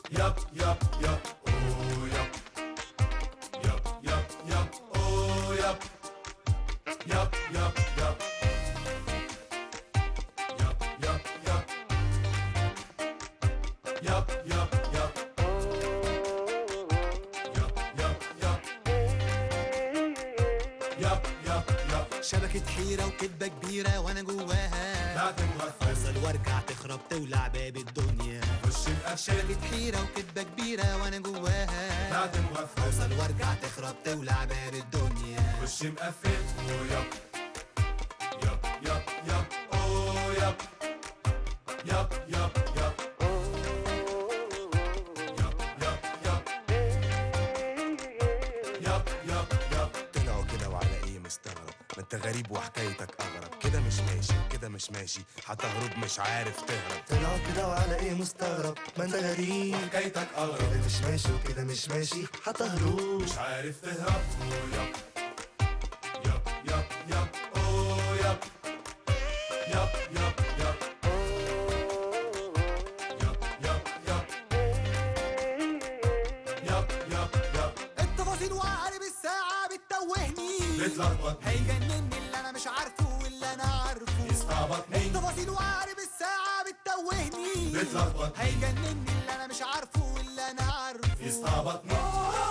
Yup, yup, yup, oh yup. Yup, yup, yup, oh yup. Yup, yup, yup. Yup, yup, yup. Yup, yup, yup. Yup, yup, yup. Yup, yup, yup. شبكة حيرة وكدبة كبيرة وانا جواها لا تمغفل اوصل وارجع تخرب تولع باب الدنيا خش مقفل شبكة حيرة وكدبة كبيرة وانا لا جواها تمغفل اوصل وارجع تخرب تولع باب الدنيا خش مقفل oh yup. Yup, yup, yup, oh yup. Yup, yup, yup. Yup, yup, yup. Yup, yup, yup. طلعوا كده وعلى ايه مستغرب ما انت غريب وحكايتك اغرب كده مش ماشي كده مش ماشي هتهرب مش عارف تهرب طلعوا كده وعلى ايه مستغرب ما انت غريب حكايتك أغرب كده مش ماشي وكده مش ماشي هتهرب مش عارف تهرب oh yup. Yup, yup, yup, oh yup. Yup, yup, yup. Yup, yup, yup. Yup, yup, yup. التفاصيل وعقارب الساعة بتتوهني بتلخبط هيجنني اللي انا مش عارفه واللي انا عارفه يستعبطني التفاصيل وعقارب الساعة بتتوهني بتلخبط هيجنني اللي انا مش عارفه واللي انا عارفه يستعبطني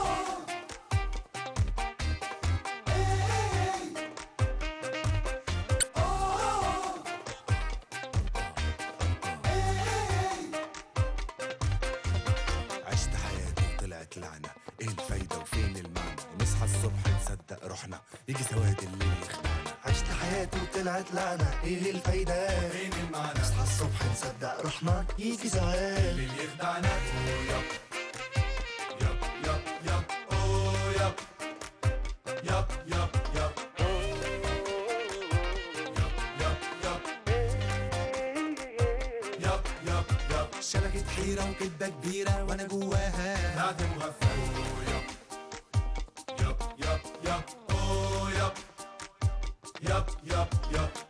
عشت حياتي وطلعت لعنة ايه الفايدة وفين المعنى نصحى الصبح نصدق روحنا يجي سواد الليل يخدعنا عشت حياتي وطلعت لعنة ايه الفايدة فين المعنى نصحى الصبح نصدق روحنا يجي زعل اللي يخدعنا oh yup. Yup, yup, yup, oh yup. Yup, yup, yup. Yup, yup, yup. Yup, yup, yup. شبكة حيرة وكدبة كبيرة وانا جواها لا تمغفل oh yup. Yup, yup, yup, oh yup. Yup, yup, yup.